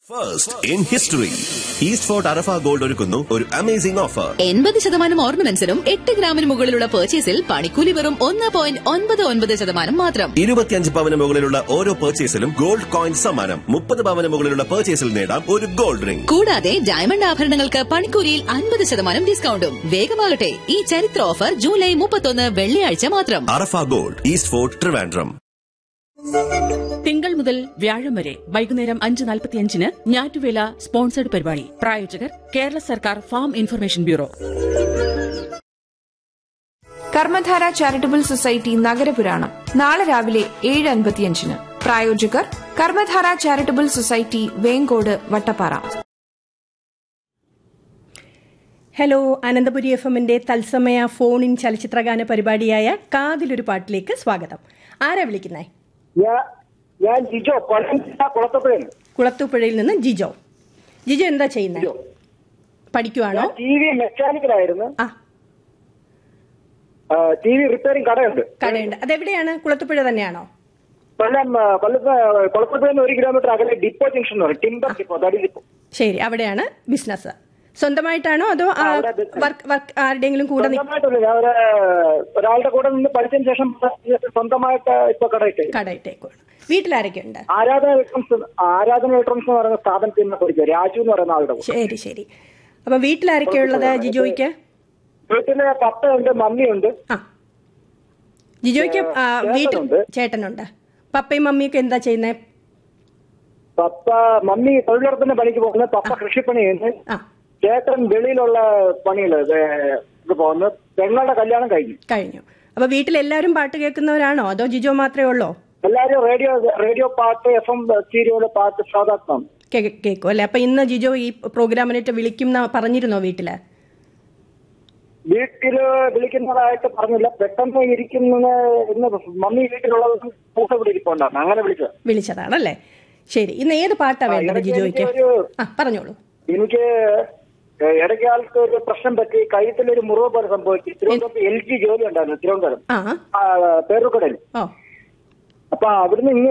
First in history east fort Arafa gold ഒരുക്കുന്നു ഒരു amazing offer എൺപത് ശതമാനം ഓർണമെന്റ്സിനും എട്ട് ഗ്രാമിന് മുകളിലുള്ള പർച്ചേസിൽ പണിക്കൂലി വെറും ഒന്ന് പോയിന്റ് ഒൻപത് ഒൻപത് ശതമാനം മാത്രം ഇരുപത്തിയഞ്ച് പവന് മുകളിലുള്ള ഓരോ പർച്ചേസിലും ഗോൾഡ് കോയിൻ സമ്മാനം മുപ്പത് പവന് മുകളിലുള്ള പർച്ചേസിൽ നേടാം ഒരു ഗോൾഡ് റിംഗ് കൂടാതെ ഡയമണ്ട് ആഭരണങ്ങൾക്ക് പണിക്കൂലിയിൽ അൻപത് ശതമാനം ഡിസ്കൗണ്ടും വേഗമാകട്ടെ ഈ ചരിത്ര ഓഫർ ജൂലൈ മുപ്പത്തൊന്ന് വെള്ളിയാഴ്ച മാത്രം Arafa gold east fort Trivandrum തിങ്കൾ മുതൽ വ്യാഴം വരെ വൈകുന്നേരം അഞ്ച് നാൽപ്പത്തിയഞ്ചിന് ഞാറ്റുവേല സ്പോൺസേഡ് പരിപാടി പ്രായോജകർ കേരള സർക്കാർ farm information bureau Karmadhara charitable society നഗരപുരാണം നാളെ രാവിലെ ഏഴ് അൻപത്തിയഞ്ചിന് പ്രായോജകർ Karmadhara charitable society Venkode Vattappara hello Ananthapuri F എമ്മിന്റെ തത്സമയ ഫോൺ ഇൻ ചലച്ചിത്രഗാന പരിപാടിയായ കാതിലൊരു പാട്ടിലേക്ക് സ്വാഗതം ആരാ വിളിക്കുന്നേ ഞാൻ ഞാൻ ജിജോ കൊല്ലം ജില്ല കുളത്തപ്പുഴയിൽ കുളത്തൂപ്പുഴയിൽ നിന്ന് ജിജോ ജിജോ എന്താ ചെയ്യുന്നത് ജിജോ. പഠിക്കുവാണോ ഞാൻ ടി വി മെക്കാനിക്കലായിരുന്നു ആ ടി വി റിപ്പയറിംഗ് കടയുണ്ട് കടയുണ്ട് അതെവിടെയാണ് കുളത്തൂപ്പുഴ തന്നെയാണോ കൊല്ലം ആ, കൊല്ലത്ത് കുളത്തപ്പുഴയിൽ നിന്ന് ഒരു കിലോമീറ്റർ അകലെ ഡിപ്പോ ജംഗ്ഷൻ എന്ന് പറയും ടിമ്പർ ഡിപ്പോ തടി ഡിപ്പോ ശരി അവിടെയാണ് ബിസിനസ് സ്വന്തമായിട്ടാണോ അതോ ആ, ആ, അവിടെ business. വർക്ക് വർക്ക് ആരുടെയെങ്കിലും കൂടെ നി- സ്വന്തമായിട്ടില്ല ഞാൻ ഒരു ഒരാളുടെ കൂടെ നിന്ന് പഠിച്ചതിന് ശേഷം സ്വന്തമായിട്ട് ഇപ്പൊ കടയിട്ട് കടയിട്ടേക്കുവാണ് വീട്ടിലാരൊക്കെ ഉണ്ട് ആരാധന ഇലക്ട്രോൺസ് ആരാധന ഇലക്ട്രോൺസ് എന്ന് പറയുന്ന സ്ഥാപനത്തിൽ നിന്ന് പഠിച്ചത് രാജു എന്ന് പറയുന്ന ആളുടെ കൂടെ ശരി ശരി അപ്പൊ വീട്ടിലാരൊക്കെ ഉള്ളത് ജിജോയ്ക്ക് വീട്ടില് പപ്പയുണ്ട് മമ്മിയുണ്ട് ആ ജിജോയ്ക്ക് ആ, വീട്ടിൽ ചേട്ടനുണ്ട്. ചേട്ടനുണ്ട് പപ്പയും മമ്മിയൊക്കെ എന്താ ചെയ്യുന്നത് പപ്പ മമ്മി തൊഴിലുറപ്പിന്റെ പണിക്ക് പോകുന്നത് പപ്പ കൃഷിപ്പണി ചെയ്യുന്നത് ആ ചേട്ടൻ വെളിയിലുള്ള പണികള് ഇത് പോകുന്നു പെങ്ങളുടെ കല്യാണം കഴിഞ്ഞു കഴിഞ്ഞു അപ്പൊ വീട്ടിൽ എല്ലാവരും പാട്ട് കേൾക്കുന്നവരാണോ അതോ ജിജോ മാത്രമേ ഉള്ളോ എല്ലാരും റേഡിയോ റേഡിയോ പാട്ട് എഫ് എം സീരിയല് പാട്ട് ശ്രോതാക്കളാണ് കേ- കേൾക്കും അല്ലെ അപ്പൊ ഇന്ന് ജിജോ ഈ പ്രോഗ്രാമിനായിട്ട് വിളിക്കും എന്ന് പറഞ്ഞിരുന്നോ വീട്ടില് വീട്ടില് വിളിക്കുന്നതായിട്ട് പറഞ്ഞില്ല പെട്ടെന്ന് ഇരിക്കുന്ന ഇന്ന് മമ്മി വീട്ടിലുള്ളത് പൂസ ഇവിടെ ഇരിപ്പുണ്ടാണ് അങ്ങനെ വിളിച്ചത് വിളിച്ചതാണല്ലേ ശരി ഇന്ന് ഏത് പാട്ടാ വേണ്ടത് ഇടയ്ക്ക് ജിജോയ്ക്ക് എനിക്കൊരു- ആ പറഞ്ഞോളൂ എനിക്ക് ഇടയ്ക്കാലത്ത് ഒരു പ്രശ്നം പറ്റി കഴുത്തിലൊരു മുറിവ് പോലെ സംഭവിച്ചു തിരുവനന്തപുരത്ത് എൽ ജി ജോലി ഉണ്ടായിരുന്നു തിരുവനന്തപുരം ആ ആ, പേരുക്കടയിൽ ഓ അപ്പൊ അവിടുന്ന് ഇങ്ങ്